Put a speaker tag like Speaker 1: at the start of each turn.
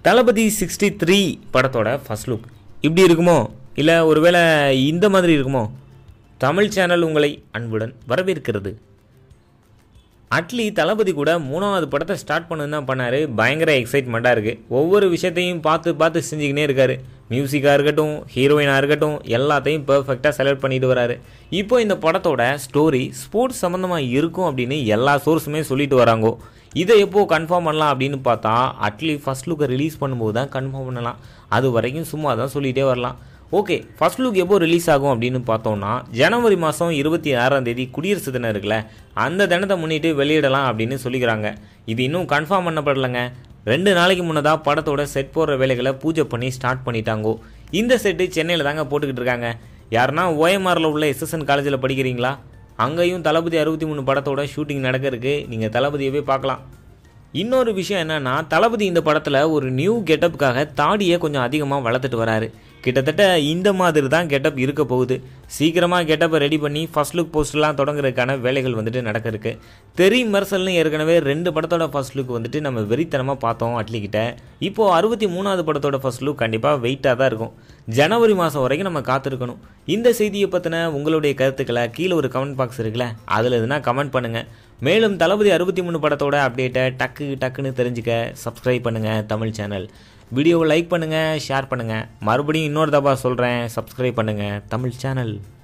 Speaker 1: தளபதி sixty three படத்தோட first look இப்படி இருக்குமோ இல்லை ஒருவேளை இந்த மாதிரி இருக்குமோ தமிழ் சேனல் உங்களை அன்புடன் வரவேற்கிறது அட்லி தளபதி கூட மூணாவது படத்தை ஸ்டார்ட் பண்ணு தான் பண்ணார் பயங்கர எக்ஸைட்மெண்ட்டாக இருக்குது ஒவ்வொரு விஷயத்தையும் பார்த்து பார்த்து செஞ்சுக்கினே இருக்காரு மியூசிக்காக இருக்கட்டும் ஹீரோயினாக இருக்கட்டும் எல்லாத்தையும் பெர்ஃபெக்டாக செலக்ட் பண்ணிட்டு வராரு இப்போ இந்த படத்தோட ஸ்டோரி ஸ்போர்ட்ஸ் சம்மந்தமாக இருக்கும் அப்படின்னு எல்லா சோர்ஸுமே சொல்லிட்டு வராங்கோ இதை எப்போ கன்ஃபார்ம் பண்ணலாம் அப்படின்னு பார்த்தா அட்லி ஃபர்ஸ்ட் லுக்கை ரிலீஸ் பண்ணும்போது தான் கன்ஃபார்ம் பண்ணலாம் அது வரைக்கும் சும்மா தான் சொல்லிகிட்டே வரலாம் ஓகே ஃபர்ஸ்ட் லுக் எப்போ ரிலீஸ் ஆகும் அப்படின்னு பார்த்தோம்னா ஜனவரி மாதம் இருபத்தி ஆறாம் தேதி குடியரசு தினம் இருக்குல்ல அந்த தினத்தை முன்னிட்டு வெளியிடலாம் அப்படின்னு சொல்லிக்கிறாங்க இது இன்னும் கன்ஃபார்ம் பண்ணப்படலைங்க ரெண்டு நாளைக்கு முன்னதாக படத்தோட செட் போடுற வேலைகளை பூஜை பண்ணி ஸ்டார்ட் பண்ணிட்டாங்கோ இந்த செட்டு சென்னையில் தாங்க போட்டுக்கிட்டு இருக்காங்க யாருன்னா ஓஎம்ஆரில் உள்ள எஸ்எஸ்என் காலேஜில் படிக்கிறீங்களா அங்கேயும் தளபதி அறுபத்தி மூணு படத்தோட ஷூட்டிங் நடக்க இருக்கு நீங்கள் தளபதியை போய் பார்க்கலாம் இன்னொரு விஷயம் என்னன்னா தளபதி இந்த படத்தில் ஒரு நியூ கெட்டப்புக்காக தாடியை கொஞ்சம் அதிகமாக வளர்த்துட்டு வராரு கிட்டத்தட்ட இந்த மாதிரி தான் கெட்டப் இருக்க போகுது சீக்கிரமாக கெட்டப்பை ரெடி பண்ணி ஃபர்ஸ்ட் லுக் போஸ்ட்லாம் தொடங்குறதுக்கான வேலைகள் வந்துட்டு நடக்க இருக்கு தெரி மெர்சல்னு ஏற்கனவே ரெண்டு படத்தோட ஃபர்ஸ்ட் லுக் வந்துட்டு நம்ம வெறித்தனமாக பார்த்தோம் அட்லிக்கிட்ட இப்போது அறுபத்தி மூணாவது படத்தோட ஃபர்ஸ்ட் லுக் கண்டிப்பாக வெயிட்டாக தான் இருக்கும் ஜனவரி மாதம் வரைக்கும் நம்ம காத்திருக்கணும் இந்த செய்தியை பற்றின உங்களுடைய கருத்துக்களை கீழே ஒரு கமெண்ட் பாக்ஸ் இருக்குல்ல அதில் எதுனா கமெண்ட் பண்ணுங்கள் மேலும் தளபதி அறுபத்தி மூணு படத்தோட அப்டேட்டை டக்கு டக்குன்னு தெரிஞ்சுக்க சப்ஸ்கிரைப் பண்ணுங்கள் தமிழ் சேனல் வீடியோவை லைக் பண்ணுங்கள் ஷேர் பண்ணுங்கள் மறுபடியும் இன்னொரு தபா சொல்கிறேன் சப்ஸ்கிரைப் பண்ணுங்கள் தமிழ் சேனல்